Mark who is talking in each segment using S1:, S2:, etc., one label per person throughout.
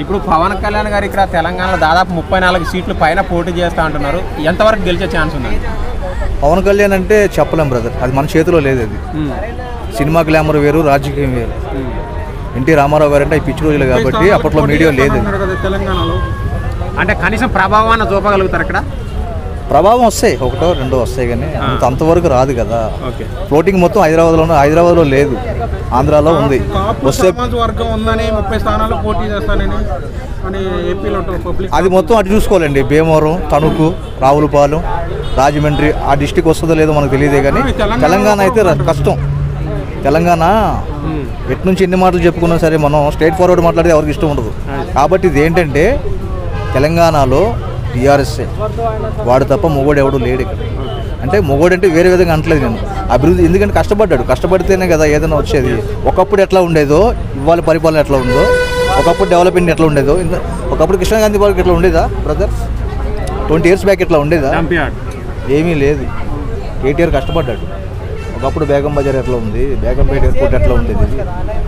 S1: ఇప్పుడు పవన్ కళ్యాణ్ గారు ఇక్కడ తెలంగాణలో దాదాపు ముప్పై నాలుగు సీట్లు పైన పోటీ చేస్తా అంటున్నారు ఎంతవరకు గెలిచే ఛాన్స్ ఉందండి
S2: పవన్ కళ్యాణ్ అంటే చెప్పలేం బ్రదర్ అది మన చేతిలో లేదు అది
S1: ఉమ్.
S2: సినిమా గ్లామర్ వేరు రాజకీయం వేరు ఎన్టీ రామారావు గారు అంటే ఈ పిచ్చి రోజులు కాబట్టి అప్పట్లో మీడియా లేదు
S1: తెలంగాణలో అంటే కనీసం ప్రభావాన్ని చూపగలుగుతారు ఇక్కడ
S2: ప్రభావం వస్తాయి ఒకటో రెండో వస్తాయి కానీ అంత అంతవరకు రాదు కదా
S1: ఓకే
S2: ఫ్లోటింగ్ మొత్తం హైదరాబాద్లో హైదరాబాద్లో లేదు ఆంధ్రాలో ఉంది వస్తే
S3: వర్గం ఉందని ముప్పై స్థానాల్లో పోటీ చేస్తానని అని ఏపీలో పబ్లిక్
S2: అది మొత్తం అటు చూసుకోవాలండి భీమవరం తణుకు రావులపాలెం రాజమండ్రి ఆ డిస్టిక్ వస్తుందో లేదో మనకు తెలియదే కానీ తెలంగాణ అయితే ర- కష్టం తెలంగాణ ఎటు నుంచి ఎన్ని మాటలు చెప్పుకున్నా సరే మనం స్ట్రైట్ ఫార్వర్డ్ మాట్లాడితే ఎవరికి ఇష్టం ఉండదు కాబట్టి ఇది ఏంటంటే తెలంగాణలో టీఆర్ఎస్ఏ వాడు తప్ప మొగోడు ఎవడు లేడు ఇక్కడ అంటే మొగోడు అంటే వేరే విధంగా అంటలేదు నేను అభివృద్ధి ఎందుకంటే కష్టపడ్డాడు కష్టపడితేనే కదా ఏదైనా వచ్చేది ఒకప్పుడు ఎట్లా ఉండేదో ఇవాళ పరిపాలన ఎట్లా ఉందో ఒకప్పుడు డెవలప్మెంట్ ఎట్లా ఉండేదో ఇంద- ఒకప్పుడు కృష్ణగాంధీ పార్క్ ఎట్లా ఉండేదా బ్రదర్ ట్వంటీ ఇయర్స్ బ్యాక్ ఎట్లా ఉండేదా
S1: డంపియాడ్
S2: ఏమీ లేదు కేటీఆర్ కష్టపడ్డాడు ఒకప్పుడు బేగం బజార్ ఎట్లా ఉంది బేగంపేట ఎయిర్పోర్ట్ ఎట్లా ఉండేది ఇది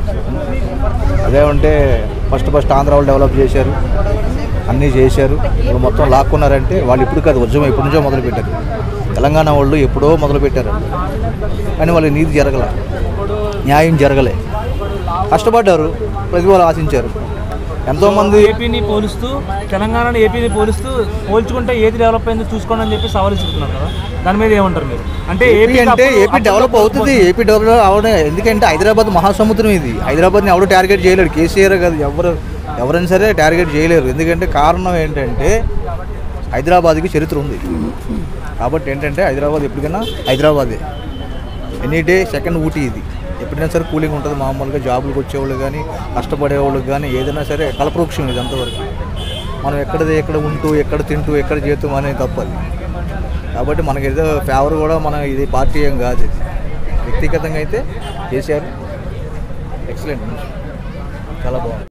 S2: అదే ఉంటే ఫస్ట్ ఫస్ట్ ఆంధ్ర వాళ్ళు డెవలప్ చేశారు అన్నీ చేశారు ఇప్పుడు మొత్తం లాక్కున్నారంటే వాళ్ళు ఇప్పుడు కాదు ఉద్యమం ఎప్పటి నుంచో మొదలుపెట్టారు తెలంగాణ వాళ్ళు ఎప్పుడో మొదలుపెట్టారు కానీ వాళ్ళకి నీతి జరగలే న్యాయం జరగలే కష్టపడ్డారు ప్రతిభలు ఆశించారు ఎంతోమంది
S4: ఏపీని పోలుస్తూ తెలంగాణని ఏపీని పోలుస్తూ పోల్చుకుంటే ఏది డెవలప్ అయిందో చూసుకోండి అని చెప్పి సవాల్ చెప్తున్నారు కదా దాని మీద ఏమంటారు మీరు అంటే
S2: ఏపీ అంటే ఏపీ డెవలప్ అవుతుంది ఏపీ డెవలప్ అవడం ఎందుకంటే హైదరాబాద్ మహాసముద్రం ఇది హైదరాబాద్ని ఎవడు టార్గెట్ చేయలేడు కేసీఆర్ కాదు ఎవరు ఎవరైనా సరే టార్గెట్ చేయలేరు ఎందుకంటే కారణం ఏంటంటే హైదరాబాద్కి చరిత్ర ఉంది కాబట్టి ఏంటంటే హైదరాబాద్ ఎప్పటికైనా హైదరాబాదే ఎనీ డే సెకండ్ ఊటీ ఇది ఎప్పుడైనా సరే కూలింగ్ ఉంటుంది మామూలుగా జాబులకు వచ్చేవాళ్ళు కానీ కష్టపడే వాళ్ళకి కానీ ఏదైనా సరే కల్పవృక్షం ఇది అంతవరకు మనం ఎక్కడది ఎక్కడ ఉంటూ ఎక్కడ తింటూ ఎక్కడ చేస్తాం అనేది తప్పది కాబట్టి మనకి ఏదో ఫేవర్ కూడా మన ఇది పార్టీ ఏం కాదు ఇది వ్యక్తిగతంగా అయితే కేసీఆర్ ఎక్సలెంట్ చాలా బాగుంది